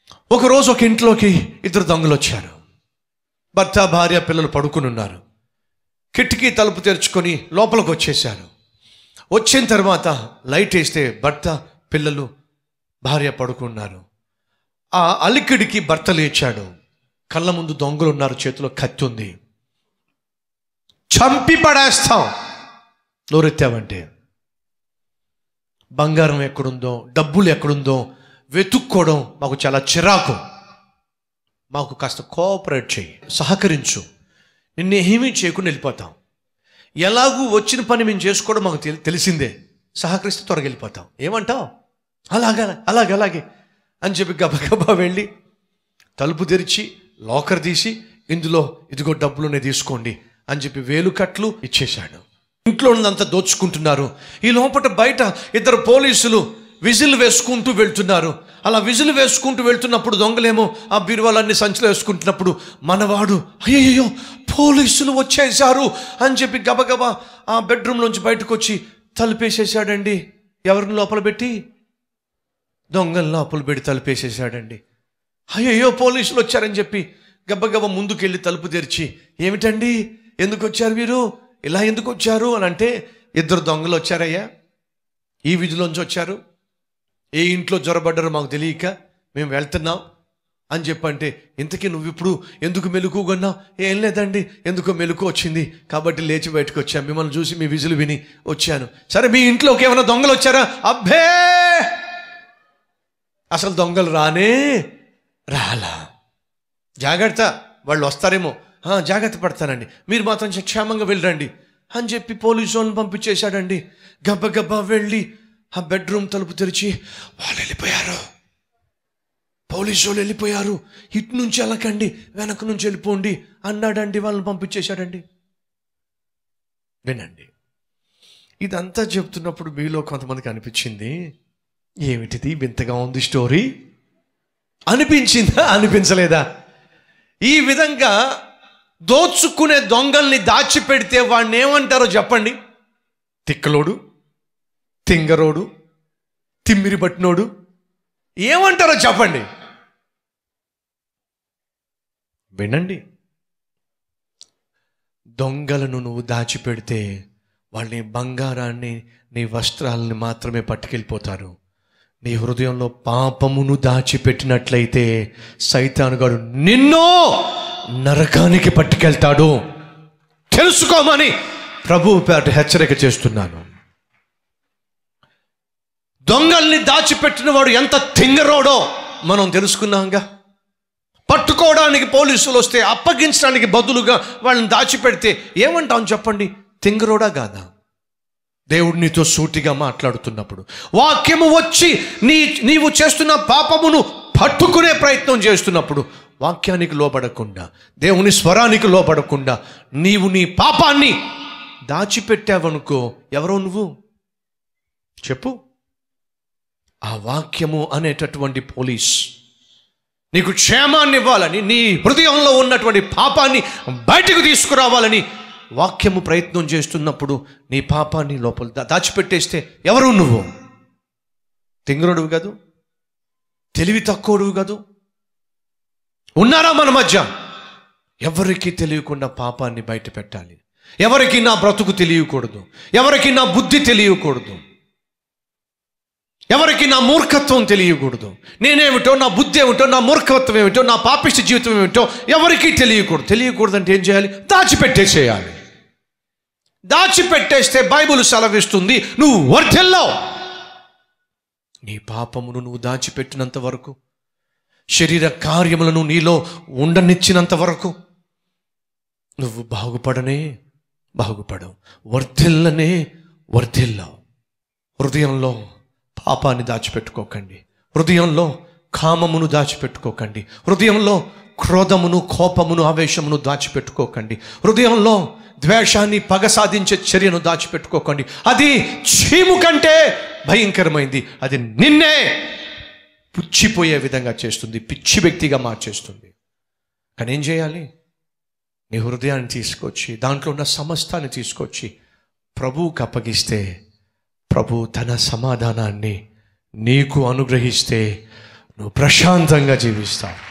ఒకరోజు ఒక ఇంట్లోకి ఇద్దరు దొంగలు వచ్చారు భర్త భార్య పిల్లలు పడుకుని ఉన్నారు కిటికీ తలుపు తెరుచుకొని లోపలికి వచ్చేసారు వచ్చిన తర్వాత లైట్ వేస్తే భర్త పిల్లలు భార్య పడుకున్నారు ఆ అలికిడికి భర్త లేచాడు కళ్ళ ముందు దొంగలు ఉన్నారు చేతిలో కత్తి ఉంది చంపి పడేస్తాం నోరెత్తావంటే బంగారం ఎక్కడుందో డబ్బులు ఎక్కడుందో వెతుక్కోవడం మాకు చాలా చిరాకు మాకు కాస్త కోఆపరేట్ చేయి సహకరించు నిన్ను ఏమీ చేయకుండా వెళ్ళిపోతాం ఎలాగూ వచ్చిన పని మేము చేసుకోవడం మాకు తెలి- తెలిసిందే సహకరిస్తే త్వరగా వెళ్ళిపోతాం ఏమంటావు అలాగా అలాగే అలాగే అని చెప్పి గబగబా వెళ్ళి తలుపు తెరిచి లాకర్ తీసి ఇందులో ఇదిగో డబ్బులునే తీసుకోండి అని చెప్పి వేలు కట్లు ఇచ్చేశాడు ఇంట్లో ఉన్నదంతా దోచుకుంటున్నారు ఈ లోపల బయట ఇద్దరు పోలీసులు విజిల్ వేసుకుంటూ వెళ్తున్నారు అలా విజిల్ వేసుకుంటూ వెళ్తున్నప్పుడు దొంగలేమో ఆ బీరువాలన్నీ సంచిలో వేసుకుంటున్నప్పుడు మనవాడు అయ్యయ్యో పోలీసులు వచ్చేసారు అని చెప్పి గబగబా ఆ బెడ్రూమ్ నుంచి బయటకు వచ్చి తలుపేసేసాడండి ఎవరిని లోపల పెట్టి దొంగలు లోపల పెట్టి తలుపేసేసాడండి అయ్యయ్యో పోలీసులు వచ్చారని చెప్పి గబ్బగబ్బ ముందుకెళ్ళి తలుపు తెరిచి ఏమిటండి ఎందుకు వచ్చారు మీరు ఇలా ఎందుకు వచ్చారు అని అంటే ఇద్దరు దొంగలు వచ్చారయ్యా ఈ వీధిలోంచి వచ్చారు ఏ ఇంట్లో జ్వరబడ్డారో మాకు తెలియక మేము వెళ్తున్నాం అని చెప్పంటే ఇంతకీ నువ్వు ఇప్పుడు ఎందుకు మెలుకుగొన్నావు ఏం లేదండి ఎందుకో మెలకు వచ్చింది కాబట్టి లేచి బయటకు వచ్చాను మిమ్మల్ని చూసి మీ విజులు విని వచ్చాను సరే మీ ఇంట్లోకి ఏమైనా దొంగలు వచ్చారా అబ్బే అసలు దొంగలు రానే రాలా జాగ్రత్త వాళ్ళు వస్తారేమో "ఆ, జాగ్రత్త పడతానండి మీరు మాత్రం క్షేమంగా వెళ్ళండి అని చెప్పి పోలీసు వాళ్ళని పంపించేశాడండి గబ్బ గబ్బా వెళ్ళి ఆ బెడ్రూమ్ తలుపు తెరిచి వాళ్ళు వెళ్ళిపోయారు పోలీసు వాళ్ళు వెళ్ళిపోయారు ఇటు నుంచి అలకండి వెనక నుంచి వెళ్ళిపోండి అన్నాడండి వాళ్ళని పంపించేశాడండి వినండి ఇదంతా చెప్తున్నప్పుడు మీలో కొంతమందికి అనిపించింది ఏమిటిది వింతగా ఉంది స్టోరీ అనిపించిందా అనిపించలేదా ఈ విధంగా దోచుకునే దొంగల్ని దాచిపెడితే వాడిని ఏమంటారో చెప్పండి తిక్కలోడు తింగరోడు తిమ్మిరి పట్టినోడు ఏమంటారో చెప్పండి వినండి దొంగలను నువ్వు దాచిపెడితే వాళ్ళ నీ బంగారాన్ని నీ వస్త్రాలని మాత్రమే పట్టుకెళ్ళిపోతారు నీ హృదయంలో పాపమును దాచిపెట్టినట్లయితే సైతానుగాడు నిన్నో నరకానికి పట్టుకెళ్తాడు తెలుసుకోమని ప్రభువు పేట హెచ్చరిక చేస్తున్నాను దొంగల్ని దాచిపెట్టిన వాడు ఎంత తింగరోడో మనం తెలుసుకున్నాంగా పట్టుకోవడానికి పోలీసులు వస్తే అప్పగించడానికి బదులుగా వాళ్ళని దాచిపెడితే ఏమంటాం చెప్పండి తింగరోడా కాదా దేవుడు నీతో సూటిగా మాట్లాడుతున్నప్పుడు వాక్యము వచ్చి నీ నీవు చేస్తున్న పాపమును పట్టుకునే ప్రయత్నం చేస్తున్నప్పుడు వాక్యానికి లోపడకుండా దేవుని స్వరానికి లోపడకుండా నీవు నీ పాపాన్ని దాచిపెట్టావనుకో ఎవరో నువ్వు చెప్పు ఆ వాక్యము అనేటటువంటి పోలీస్ నీకు క్షేమాన్ని ఇవ్వాలని నీ హృదయంలో ఉన్నటువంటి పాపాన్ని బయటకు తీసుకురావాలని వాక్యము ప్రయత్నం చేస్తున్నప్పుడు నీ పాపాన్ని లోపల దా- దాచిపెట్టేస్తే ఎవరు నువ్వు తింగరుడువు కాదు తెలివి తక్కువడువు కాదు ఉన్నారా మన మధ్య ఎవరికి తెలియకుండా పాపాన్ని బయట పెట్టాలి ఎవరికి నా బ్రతుకు తెలియకూడదు ఎవరికి నా బుద్ధి తెలియకూడదు ఎవరికి నా మూర్ఖత్వం తెలియకూడదు నేనేమిటో నా బుద్ధి ఏమిటో నా మూర్ఖత్వం ఏమిటో నా పాపిష్టి జీవితం ఏమిటో ఎవరికి తెలియకూడదు తెలియకూడదు అంటే ఏం చేయాలి దాచిపెట్టేసేయాలి దాచిపెట్టేస్తే బైబుల్ సెలవిస్తుంది నువ్వు వర్ధిల్లావు నీ పాపమును నువ్వు దాచిపెట్టినంత వరకు శరీర కార్యములను నీలో ఉండనిచ్చినంత వరకు నువ్వు బాగుపడనే బాగుపడవు వర్ధిల్లనే వర్ధిల్లావు హృదయంలో పాపాన్ని దాచిపెట్టుకోకండి హృదయంలో కామమును దాచిపెట్టుకోకండి హృదయంలో క్రోధమును కోపమును ఆవేశమును దాచిపెట్టుకోకండి హృదయంలో ద్వేషాన్ని పగ సాధించే చర్యను దాచిపెట్టుకోకండి అది చీము కంటే భయంకరమైంది అది నిన్నే పుచ్చిపోయే విధంగా చేస్తుంది పిచ్చి వ్యక్తిగా మార్చేస్తుంది కానీ ఏం చేయాలి నీ హృదయాన్ని తీసుకొచ్చి దాంట్లో ఉన్న సమస్తాన్ని తీసుకొచ్చి ప్రభువుకి అప్పగిస్తే ప్రభు తన సమాధానాన్ని నీకు అనుగ్రహిస్తే నువ్వు ప్రశాంతంగా జీవిస్తావు